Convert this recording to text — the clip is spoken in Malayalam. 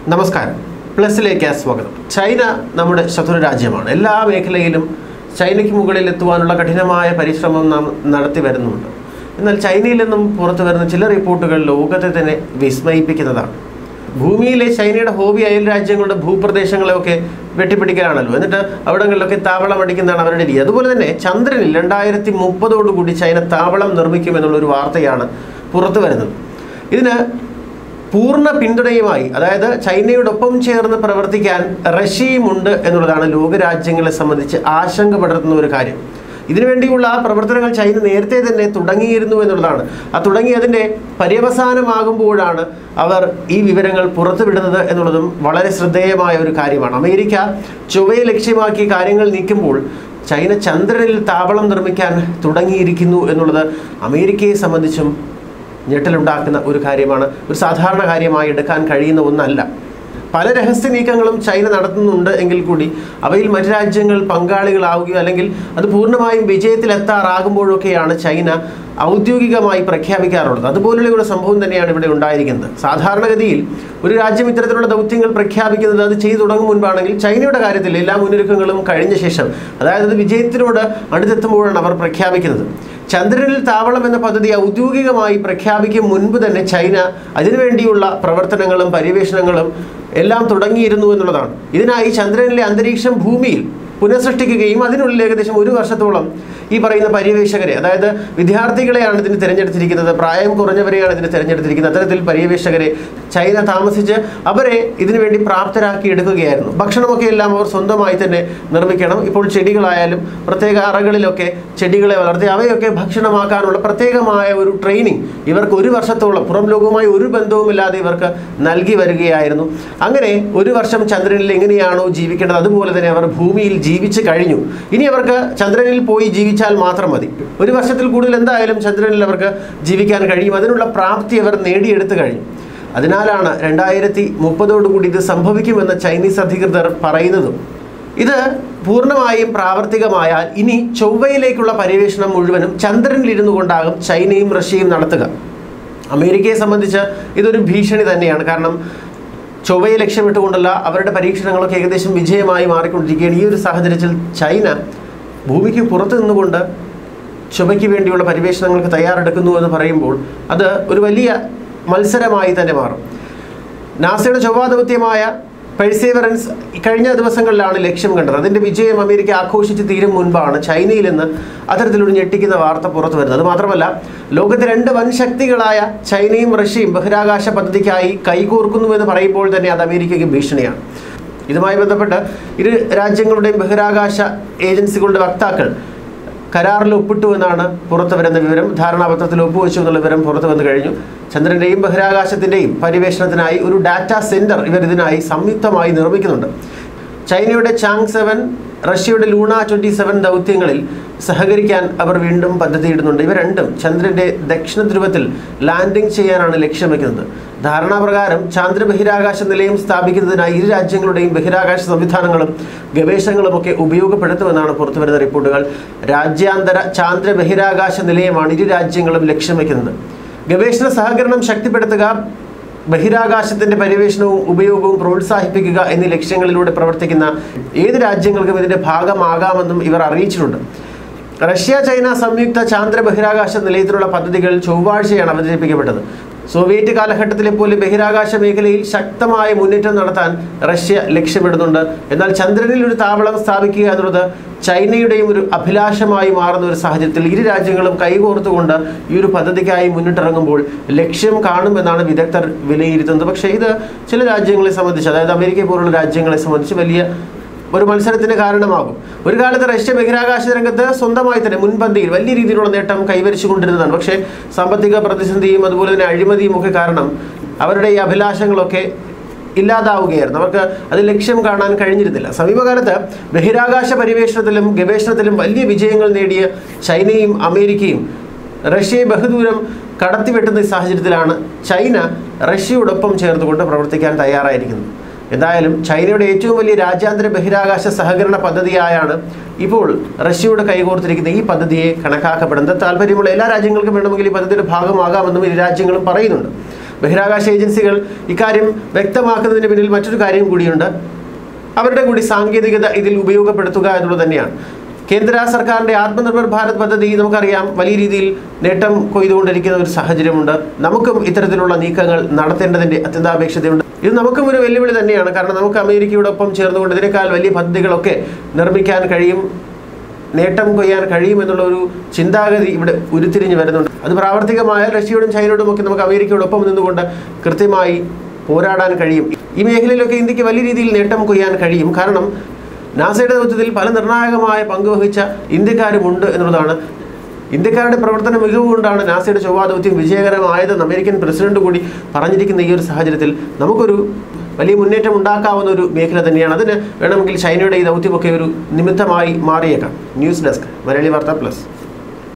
നമസ്കാരം പ്ലസിലേക്ക് സ്വാഗതം ചൈന നമ്മുടെ ശത്രു രാജ്യമാണ് എല്ലാ മേഖലയിലും ചൈനയ്ക്ക് മുകളിൽ എത്തുവാനുള്ള കഠിനമായ പരിശ്രമം നാം നടത്തി വരുന്നുണ്ട് എന്നാൽ ചൈനയിൽ നിന്നും പുറത്തു വരുന്ന ചില റിപ്പോർട്ടുകൾ ലോകത്തെ തന്നെ വിസ്മയിപ്പിക്കുന്നതാണ് ഭൂമിയിലെ ചൈനയുടെ ഹോബി അയൽ രാജ്യങ്ങളുടെ ഭൂപ്രദേശങ്ങളെയൊക്കെ വെട്ടിപ്പിടിക്കലാണല്ലോ എന്നിട്ട് അവിടങ്ങളിലൊക്കെ താവളം അടിക്കുന്നതാണ് അവരുടെ രീതി അതുപോലെ തന്നെ ചന്ദ്രനിൽ രണ്ടായിരത്തി മുപ്പതോടുകൂടി ചൈന താവളം നിർമ്മിക്കുമെന്നുള്ളൊരു വാർത്തയാണ് പുറത്തു വരുന്നത് ഇതിന് പൂർണ്ണ പിന്തുണയുമായി അതായത് ചൈനയോടൊപ്പം ചേർന്ന് പ്രവർത്തിക്കാൻ റഷ്യയുമുണ്ട് എന്നുള്ളതാണ് ലോകരാജ്യങ്ങളെ സംബന്ധിച്ച് ആശങ്ക പടർത്തുന്ന ഒരു കാര്യം ഇതിനുവേണ്ടിയുള്ള ആ പ്രവർത്തനങ്ങൾ ചൈന നേരത്തെ തന്നെ തുടങ്ങിയിരുന്നു എന്നുള്ളതാണ് ആ തുടങ്ങിയതിൻ്റെ പര്യവസാനമാകുമ്പോഴാണ് അവർ ഈ വിവരങ്ങൾ പുറത്തുവിടുന്നത് എന്നുള്ളതും വളരെ ശ്രദ്ധേയമായ ഒരു കാര്യമാണ് അമേരിക്ക ചൊവ്വയെ ലക്ഷ്യമാക്കി കാര്യങ്ങൾ നീക്കുമ്പോൾ ചൈന ചന്ദ്രനിൽ താവളം നിർമ്മിക്കാൻ തുടങ്ങിയിരിക്കുന്നു എന്നുള്ളത് അമേരിക്കയെ സംബന്ധിച്ചും ഞെട്ടലുണ്ടാക്കുന്ന ഒരു കാര്യമാണ് ഒരു സാധാരണ കാര്യമായി എടുക്കാൻ കഴിയുന്ന ഒന്നല്ല പല രഹസ്യ നീക്കങ്ങളും ചൈന നടത്തുന്നുണ്ട് എങ്കിൽ കൂടി അവയിൽ മറ്റു രാജ്യങ്ങൾ പങ്കാളികളാവുകയോ അല്ലെങ്കിൽ അത് പൂർണ്ണമായും വിജയത്തിലെത്താറാകുമ്പോഴൊക്കെയാണ് ചൈന ഔദ്യോഗികമായി പ്രഖ്യാപിക്കാറുള്ളത് അതുപോലുള്ള ഒരു സംഭവം തന്നെയാണ് ഇവിടെ ഉണ്ടായിരിക്കുന്നത് സാധാരണഗതിയിൽ ഒരു രാജ്യം ഇത്തരത്തിലുള്ള ദൗത്യങ്ങൾ പ്രഖ്യാപിക്കുന്നത് അത് ചെയ്തു തുടങ്ങും മുൻപാണെങ്കിൽ ചൈനയുടെ കാര്യത്തിൽ എല്ലാ മുന്നൊരുക്കങ്ങളും കഴിഞ്ഞ ശേഷം അതായത് അത് വിജയത്തിനോട് അടുത്തെത്തുമ്പോഴാണ് അവർ പ്രഖ്യാപിക്കുന്നത് ചന്ദ്രനിൽ താവളം എന്ന പദ്ധതി ഔദ്യോഗികമായി പ്രഖ്യാപിക്കും മുൻപ് തന്നെ ചൈന അതിനുവേണ്ടിയുള്ള പ്രവർത്തനങ്ങളും പര്യവേഷണങ്ങളും എല്ലാം തുടങ്ങിയിരുന്നു എന്നുള്ളതാണ് ഇതിനായി ചന്ദ്രനിലെ അന്തരീക്ഷം ഭൂമിയിൽ പുനഃസൃഷ്ടിക്കുകയും അതിനുള്ളിൽ ഏകദേശം ഒരു വർഷത്തോളം ഈ പറയുന്ന പര്യവേഷകരെ അതായത് വിദ്യാർത്ഥികളെയാണ് ഇതിന് തിരഞ്ഞെടുത്തിരിക്കുന്നത് പ്രായം കുറഞ്ഞവരെയാണ് ഇതിന് തിരഞ്ഞെടുത്തിരിക്കുന്നത് അത്തരത്തിൽ പര്യവേഷകരെ ചൈന താമസിച്ച് അവരെ ഇതിനുവേണ്ടി പ്രാപ്തരാക്കി എടുക്കുകയായിരുന്നു ഭക്ഷണമൊക്കെ എല്ലാം അവർ സ്വന്തമായി തന്നെ നിർമ്മിക്കണം ഇപ്പോൾ ചെടികളായാലും പ്രത്യേക അറകളിലൊക്കെ ചെടികളെ വളർത്തി അവയൊക്കെ ഭക്ഷണമാക്കാനുള്ള പ്രത്യേകമായ ഒരു ട്രെയിനിങ് ഇവർക്ക് ഒരു വർഷത്തോളം പുറം ലോകവുമായി ഒരു ബന്ധവുമില്ലാതെ ഇവർക്ക് നൽകി വരികയായിരുന്നു അങ്ങനെ ഒരു വർഷം ചന്ദ്രനിൽ എങ്ങനെയാണോ ജീവിക്കേണ്ടത് അതുപോലെ തന്നെ അവർ ഭൂമിയിൽ ജീവിച്ചു കഴിഞ്ഞു ഇനി അവർക്ക് ചന്ദ്രനിൽ പോയി ജീവിച്ചാൽ മാത്രം മതി ഒരു വർഷത്തിൽ കൂടുതൽ എന്തായാലും ചന്ദ്രനിൽ അവർക്ക് ജീവിക്കാൻ കഴിയും അതിനുള്ള പ്രാപ്തി അവർ നേടിയെടുത്തു കഴിഞ്ഞു അതിനാലാണ് രണ്ടായിരത്തി മുപ്പതോടുകൂടി ഇത് സംഭവിക്കുമെന്ന് ചൈനീസ് അധികൃതർ പറയുന്നതും ഇത് പൂർണ്ണമായും പ്രാവർത്തികമായാൽ ഇനി ചൊവ്വയിലേക്കുള്ള പര്യവേഷണം മുഴുവനും ചന്ദ്രനിൽ ഇരുന്നു കൊണ്ടാകും ചൈനയും റഷ്യയും നടത്തുക അമേരിക്കയെ സംബന്ധിച്ച് ഇതൊരു ഭീഷണി തന്നെയാണ് കാരണം ചൊവ്വയെ ലക്ഷ്യമിട്ടുകൊണ്ടുള്ള അവരുടെ പരീക്ഷണങ്ങളൊക്കെ ഏകദേശം വിജയമായി മാറിക്കൊണ്ടിരിക്കുകയാണ് ഈ ഒരു സാഹചര്യത്തിൽ ചൈന ഭൂമിക്ക് പുറത്ത് നിന്നുകൊണ്ട് ചൊവ്വയ്ക്ക് വേണ്ടിയുള്ള പരിവേഷണങ്ങൾക്ക് തയ്യാറെടുക്കുന്നു എന്ന് പറയുമ്പോൾ അത് ഒരു വലിയ മത്സരമായി തന്നെ മാറും നാസയുടെ ചൊവ്വ ദൗത്യമായ പെഴ്സേവറൻസ് കഴിഞ്ഞ ദിവസങ്ങളിലാണ് ലക്ഷ്യം കണ്ടത് അതിൻ്റെ വിജയം അമേരിക്ക ആഘോഷിച്ച് തീരും മുൻപാണ് ചൈനയിൽ നിന്ന് അത്തരത്തിലൊരു ഞെട്ടിക്കുന്ന വാർത്ത പുറത്തു വരുന്നത് അത് മാത്രമല്ല ലോകത്തെ രണ്ട് വൻ ശക്തികളായ ചൈനയും റഷ്യയും ബഹിരാകാശ പദ്ധതിക്കായി കൈകോർക്കുന്നുവെന്ന് പറയുമ്പോൾ തന്നെ അത് അമേരിക്കയ്ക്ക് ഭീഷണിയാണ് ഇതുമായി ബന്ധപ്പെട്ട് ഇരു രാജ്യങ്ങളുടെയും ബഹിരാകാശ ഏജൻസികളുടെ വക്താക്കൾ കരാറിൽ ഒപ്പിട്ടു എന്നാണ് പുറത്തു വരുന്ന വിവരം ധാരണാപത്രത്തിൽ ഒപ്പുവെച്ചു എന്നുള്ള വിവരം പുറത്തു വന്നു കഴിഞ്ഞു ചന്ദ്രൻ്റെയും ബഹിരാകാശത്തിൻ്റെയും പരിവേഷണത്തിനായി ഒരു ഡാറ്റാ സെൻറ്റർ ഇവർ ഇതിനായി സംയുക്തമായി നിർമ്മിക്കുന്നുണ്ട് ചൈനയുടെ ചാങ് സെവൻ റഷ്യയുടെ ലൂണ ട്വൻറ്റി സെവൻ ദൗത്യങ്ങളിൽ സഹകരിക്കാൻ അവർ വീണ്ടും പദ്ധതിയിടുന്നുണ്ട് ഇവ രണ്ടും ചന്ദ്രൻ്റെ ദക്ഷിണ ധ്രുവത്തിൽ ലാൻഡിംഗ് ചെയ്യാനാണ് ലക്ഷ്യം വയ്ക്കുന്നത് ധാരണാപ്രകാരം ചാന്ദ്ര ബഹിരാകാശ നിലയം സ്ഥാപിക്കുന്നതിനായി ഇരു രാജ്യങ്ങളുടെയും ബഹിരാകാശ സംവിധാനങ്ങളും ഗവേഷണങ്ങളുമൊക്കെ ഉപയോഗപ്പെടുത്തുമെന്നാണ് പുറത്തുവരുന്ന റിപ്പോർട്ടുകൾ രാജ്യാന്തര ചാന്ദ്ര ബഹിരാകാശ നിലയമാണ് ഇരു രാജ്യങ്ങളും ലക്ഷ്യം വയ്ക്കുന്നത് ഗവേഷണ സഹകരണം ശക്തിപ്പെടുത്തുക ബഹിരാകാശത്തിന്റെ പര്യവേഷണവും ഉപയോഗവും പ്രോത്സാഹിപ്പിക്കുക എന്നീ ലക്ഷ്യങ്ങളിലൂടെ പ്രവർത്തിക്കുന്ന ഏത് രാജ്യങ്ങൾക്കും ഇതിന്റെ ഭാഗമാകാമെന്നും ഇവർ അറിയിച്ചിട്ടുണ്ട് റഷ്യ ചൈന സംയുക്ത ചാന്ദ്ര ബഹിരാകാശ നിലയത്തിലുള്ള പദ്ധതികൾ ചൊവ്വാഴ്ചയാണ് അവതരിപ്പിക്കപ്പെട്ടത് സോവിയറ്റ് കാലഘട്ടത്തിലെ പോലെ ബഹിരാകാശ മേഖലയിൽ ശക്തമായ മുന്നേറ്റം നടത്താൻ റഷ്യ ലക്ഷ്യമിടുന്നുണ്ട് എന്നാൽ ചന്ദ്രനിൽ ഒരു താവളം സ്ഥാപിക്കുക എന്നുള്ളത് ചൈനയുടെയും ഒരു അഭിലാഷമായി മാറുന്ന ഒരു സാഹചര്യത്തിൽ ഇരു രാജ്യങ്ങളും കൈകോർത്തുകൊണ്ട് ഈ ഒരു പദ്ധതിക്കായി മുന്നിട്ടിറങ്ങുമ്പോൾ ലക്ഷ്യം കാണുമെന്നാണ് വിദഗ്ധർ വിലയിരുത്തുന്നത് പക്ഷേ ഇത് ചില രാജ്യങ്ങളെ സംബന്ധിച്ച് അതായത് അമേരിക്ക പോലുള്ള രാജ്യങ്ങളെ സംബന്ധിച്ച് വലിയ ഒരു മത്സരത്തിന് കാരണമാകും ഒരു കാലത്ത് റഷ്യ ബഹിരാകാശ രംഗത്ത് സ്വന്തമായി തന്നെ മുൻപന്തിയിൽ വലിയ രീതിയിലുള്ള നേട്ടം കൈവരിച്ചുകൊണ്ടിരുന്നതാണ് പക്ഷേ സാമ്പത്തിക പ്രതിസന്ധിയും അതുപോലെ തന്നെ അഴിമതിയും ഒക്കെ കാരണം അവരുടെ ഈ അഭിലാഷങ്ങളൊക്കെ ഇല്ലാതാവുകയായിരുന്നു അവർക്ക് അത് ലക്ഷ്യം കാണാൻ കഴിഞ്ഞിരുന്നില്ല സമീപകാലത്ത് ബഹിരാകാശ പരിവേഷണത്തിലും ഗവേഷണത്തിലും വലിയ വിജയങ്ങൾ നേടിയ ചൈനയും അമേരിക്കയും റഷ്യയെ ബഹുദൂരം കടത്തിവെട്ടുന്ന ഈ സാഹചര്യത്തിലാണ് ചൈന റഷ്യയോടൊപ്പം ചേർന്നുകൊണ്ട് പ്രവർത്തിക്കാൻ തയ്യാറായിരിക്കുന്നത് എന്തായാലും ചൈനയുടെ ഏറ്റവും വലിയ രാജ്യാന്തര ബഹിരാകാശ സഹകരണ പദ്ധതിയായാണ് ഇപ്പോൾ റഷ്യയുടെ കൈകോർത്തിരിക്കുന്ന ഈ പദ്ധതിയെ കണക്കാക്കപ്പെടുന്നത് താല്പര്യമുള്ള എല്ലാ രാജ്യങ്ങൾക്കും വേണമെങ്കിൽ ഈ പദ്ധതിയുടെ ഭാഗമാകാമെന്നും ഇരു രാജ്യങ്ങളും പറയുന്നുണ്ട് ബഹിരാകാശ ഏജൻസികൾ ഇക്കാര്യം വ്യക്തമാക്കുന്നതിന് പിന്നിൽ മറ്റൊരു കാര്യം കൂടിയുണ്ട് അവരുടെ കൂടി സാങ്കേതികത ഇതിൽ ഉപയോഗപ്പെടുത്തുക എന്നുള്ളത് തന്നെയാണ് കേന്ദ്ര സർക്കാരിൻ്റെ ആത്മനിർഭർ ഭാരത് പദ്ധതി നമുക്കറിയാം വലിയ രീതിയിൽ നേട്ടം കൊയ്തുകൊണ്ടിരിക്കുന്ന ഒരു സാഹചര്യമുണ്ട് നമുക്കും ഇത്തരത്തിലുള്ള നീക്കങ്ങൾ നടത്തേണ്ടതിൻ്റെ അത്യന്താപേക്ഷതയുണ്ട് ഇത് നമുക്കും ഒരു വെല്ലുവിളി തന്നെയാണ് കാരണം നമുക്ക് അമേരിക്കയോടൊപ്പം ചേർന്നുകൊണ്ട് ഇതിനേക്കാൾ വലിയ പദ്ധതികളൊക്കെ നിർമ്മിക്കാൻ കഴിയും നേട്ടം കൊയ്യാൻ കഴിയുമെന്നുള്ള ഒരു ചിന്താഗതി ഇവിടെ ഉരുത്തിരിഞ്ഞ് വരുന്നുണ്ട് അത് പ്രാവർത്തികമായാൽ റഷ്യയോടും ചൈനയോടും ഒക്കെ നമുക്ക് അമേരിക്കയോടൊപ്പം നിന്നുകൊണ്ട് കൃത്യമായി പോരാടാൻ കഴിയും ഈ മേഖലയിലൊക്കെ ഇന്ത്യക്ക് വലിയ രീതിയിൽ നേട്ടം കൊയ്യാൻ കഴിയും കാരണം നാസയുടെ ദൗത്യത്തിൽ പല നിർണായകമായ പങ്ക് വഹിച്ച ഇന്ത്യക്കാരുമുണ്ട് എന്നുള്ളതാണ് ഇന്ത്യക്കാരുടെ പ്രവർത്തന മികവ് കൊണ്ടാണ് നാസയുടെ ചൊവ്വാ ദൗത്യം വിജയകരമായതെന്ന് അമേരിക്കൻ പ്രസിഡന്റ് കൂടി പറഞ്ഞിരിക്കുന്ന ഈ ഒരു സാഹചര്യത്തിൽ നമുക്കൊരു വലിയ മുന്നേറ്റം ഉണ്ടാക്കാവുന്ന ഒരു മേഖല തന്നെയാണ് അതിന് വേണമെങ്കിൽ ചൈനയുടെ ഈ ദൗത്യമൊക്കെ ഒരു നിമിത്തമായി മാറിയേക്കാം ന്യൂസ് ഡെസ്ക് മലയാളി വാർത്ത പ്ലസ്